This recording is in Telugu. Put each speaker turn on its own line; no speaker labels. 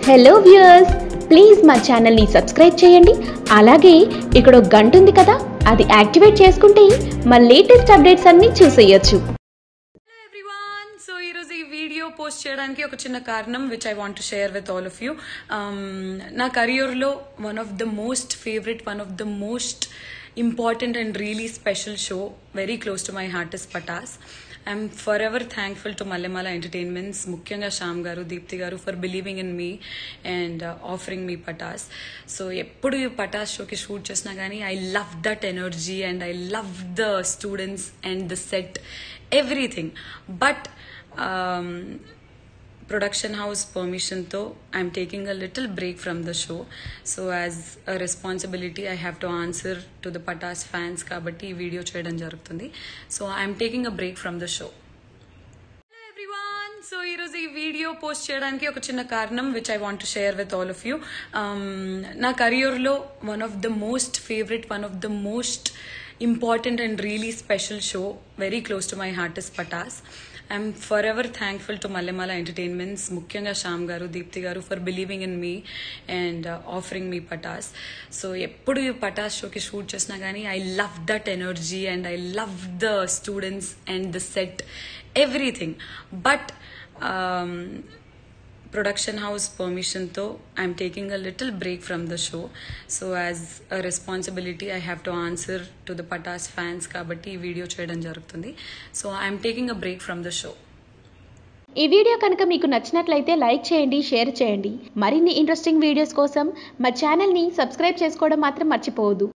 హలో వ్యూయర్స్ ప్లీజ్ మా ఛానల్ని సబ్స్క్రైబ్ చేయండి అలాగే ఇక్కడ ఒక గంట ఉంది కదా అది యాక్టివేట్ చేసుకుంటే మా లేటెస్ట్ అప్డేట్స్ అన్నీ చూసేయొచ్చు
హలో ఎవ్రీవన్ సో ఈరోజు ఈ వీడియో పోస్ట్ చేయడానికి ఒక చిన్న కారణం which I want share with all of you నా కెరియర్లో one of the most favourite one of the most important and really special show very close to my heart is Patas I'm for ever thankful to Mallemala entertainments ముఖ్యంగా శ్యామ్ గారు దీప్తి గారు for believing in me and offering me Patas so ఎప్పుడు ఈ పటాస్ షోకి షూట్ చేసినా కానీ I love that energy and I love the students and the set everything but production house పర్మిషన్తో I'm taking a little break from the show so as a responsibility I have to answer to the Patas fans కాబట్టి ఈ వీడియో చేయడం జరుగుతుంది so I'm taking a break from the show hello everyone so ఈరోజు ఈ వీడియో పోస్ట్ చేయడానికి ఒక చిన్న కారణం which I want share with all of you నా కెరియర్లో one of the most favourite one of the most important and really special show very close to my heart is Patas I'm for ever thankful to Mallemala entertainments ముఖ్యంగా శ్యామ్ గారు దీప్తి గారు for believing in me and offering me Patas so ఎప్పుడు ఈ పటాస్ షోకి షూట్ చేసినా కానీ I love that energy and I love the students and the set everything but production house పర్మిషన్తో I'm taking a little break from the show so as a responsibility I have to answer to the Patas fans కాబట్టి ఈ వీడియో చేయడం జరుగుతుంది so I'm taking a break from the show
ఈ వీడియో కనుక మీకు నచ్చినట్లయితే లైక్ చేయండి షేర్ చేయండి మరిన్ని ఇంట్రెస్టింగ్ వీడియోస్ కోసం మా ఛానల్ని సబ్స్క్రైబ్ చేసుకోవడం మాత్రం మర్చిపోవద్దు